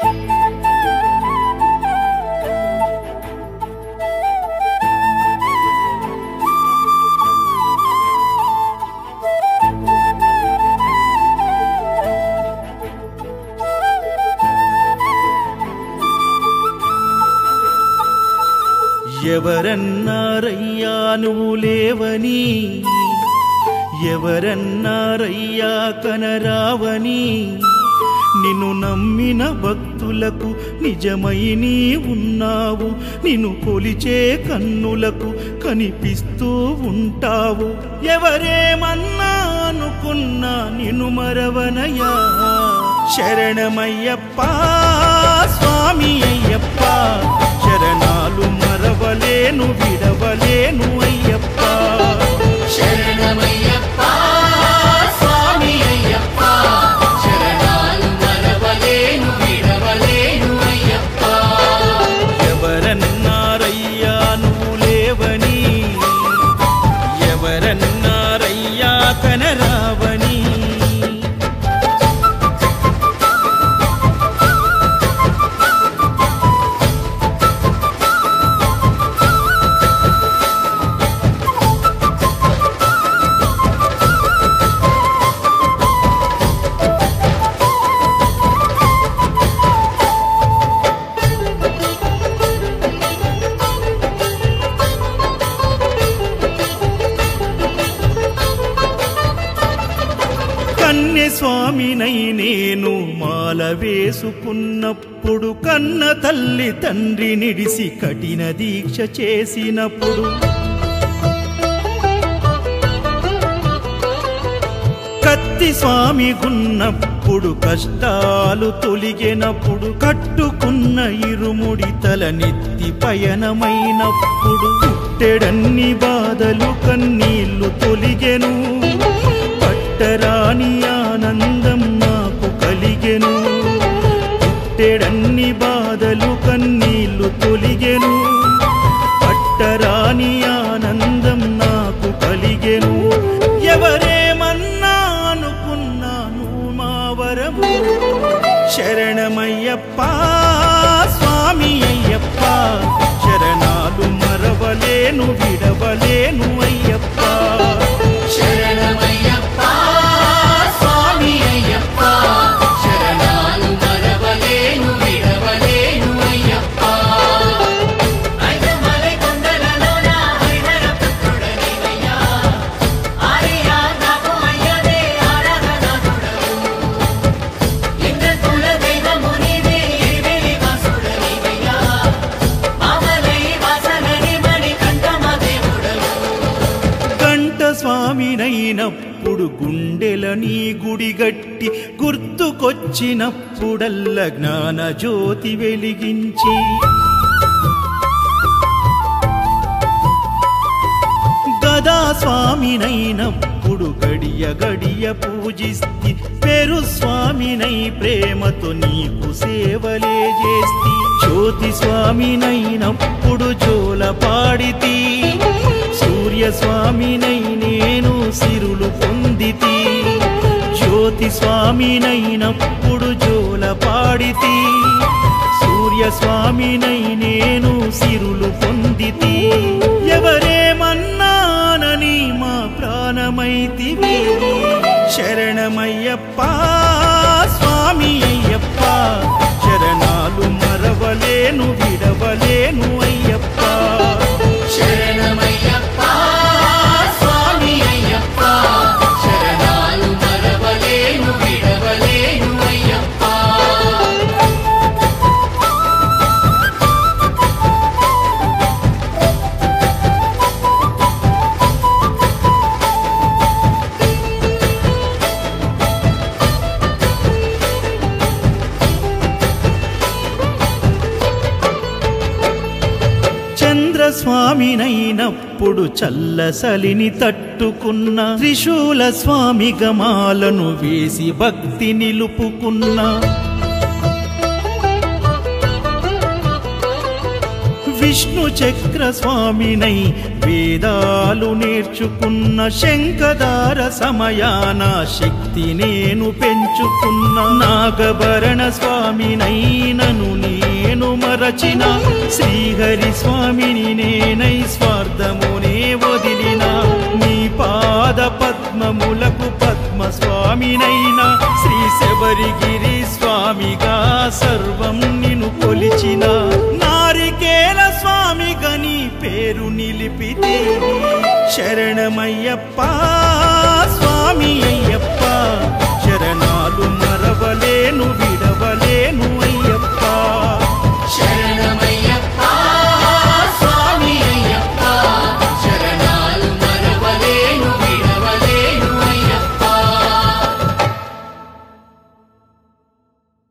ఎవరన్నారయ్యా నువ్వు లేవని ఎవరన్నారయ్యా కనరావని నిన్ను నమ్మిన భక్తులకు నిజమై నీ ఉన్నావు నిన్ను కొలిచే కన్నులకు కనిపిస్తూ ఉంటావు ఎవరేమన్నా అనుకున్నా నిన్ను మరవనయ్యా శరణమయ్యప్ప స్వామి అయ్యప్ప శరణాలు మరవలేను విడవలేను అయ్యప్ప శరణమయ్యప్ప స్వామి అయ్యప్ప శరణాలు మరవలేను విడవలేను అయ్యప్ప ఎవరన్నారయ్యా నువ్వు లేవని ఎవరన్నారయ్యా కనరావని కన్నె స్వామినై నేను మాల వేసుకున్నప్పుడు కన్న తల్లి తండ్రి నిడిసి కఠిన దీక్ష చేసినప్పుడు కత్తి స్వామి గున్నప్పుడు కష్టాలు తొలిగినప్పుడు కట్టుకున్న ఇరుముడి తల నెత్తి పయనమైనప్పుడు పుట్టెడన్ని బాధలు కన్నీళ్లు తొలిగెను పట్టరాని ఆనందం నాకు కలిగెను పుట్టెడన్ని బాధలు కన్నీళ్లు తొలిగెను పట్టరాని ఆనందం నాకు కలిగెను ఎవరేమన్నా అనుకున్నాను మా వరము శరణమయ్యప్ప స్వామి అయ్యప్ప శరణాలు మరవలేను విడవలేను అయ్యప్ప శరణమయ్యప్ప స్వామి అయ్యప్ప శరణాలు మరవలేను విడవలేను అయ్యప్ప ఐదమలై కొండలలోన హరిహర పుత్రుడనివయ్యా ఆర్యా నాకు అయ్యదే ఆరాధనాథుడవు ఇంద్రకుల దైవము నీవే ఎరివెలి వాసుడనివయ్యా మామలై వాసనని మణి కంఠమ దేవుడవు కంఠ స్వామినైనప్పుడు గుండెల నీ గుడి గట్టి గుర్తుకొచ్చినప్పుడల్ల జ్ఞాన జ్యోతి వెలిగించి గదా స్వామినైనప్పుడు గడియ గడియ పూజిస్తి పెరు స్వామినై ప్రేమతో నీకు సేవలే చేస్తి జ్యోతి స్వామినైనప్పుడు జోల పాడితి సూర్య స్వామినై నేను సిరులు పొందితి జ్యోతి స్వామినైనప్పుడు జోల పాడితి సూర్య స్వామినై నేను సిరులు పొందితి ఎవరేమన్నానని మా ప్రాణమైతివి శరణమయ్యప్ప స్వామి అయ్యప్ప శరణాలు మరవలేను విడవలేను అయ్యప్ప శరణమయ్యప్ప స్వామి అయ్యప్ప శరణాలు మరవలేను విడవలేను అయ్యప్ప చంద్రస్వామినైనప్పుడు చల్లసలిని తట్టుకున్న త్రిశూల స్వామి గమాలను వేసి భక్తి నిలుపుకున్న విష్ణు చక్ర స్వామినై వేదాలు నేర్చుకున్న శంఖదార సమయాన శక్తి నేను పెంచుకున్న నాగభరణ స్వామినైనను నేను మరచిన శ్రీహరి స్వామిని నేనై స్వార్థమునే వదిలిన నీ పాద పద్మములకు పద్మ స్వామినైనా శ్రీ శబరిగిరి స్వామిగా సర్వం నిన్ను కొలిచిన నారికేల స్వామిగా నీ పేరు నిలిపితే శరణమయ్యప్ప స్వామి అయ్యప్ప శరణాలు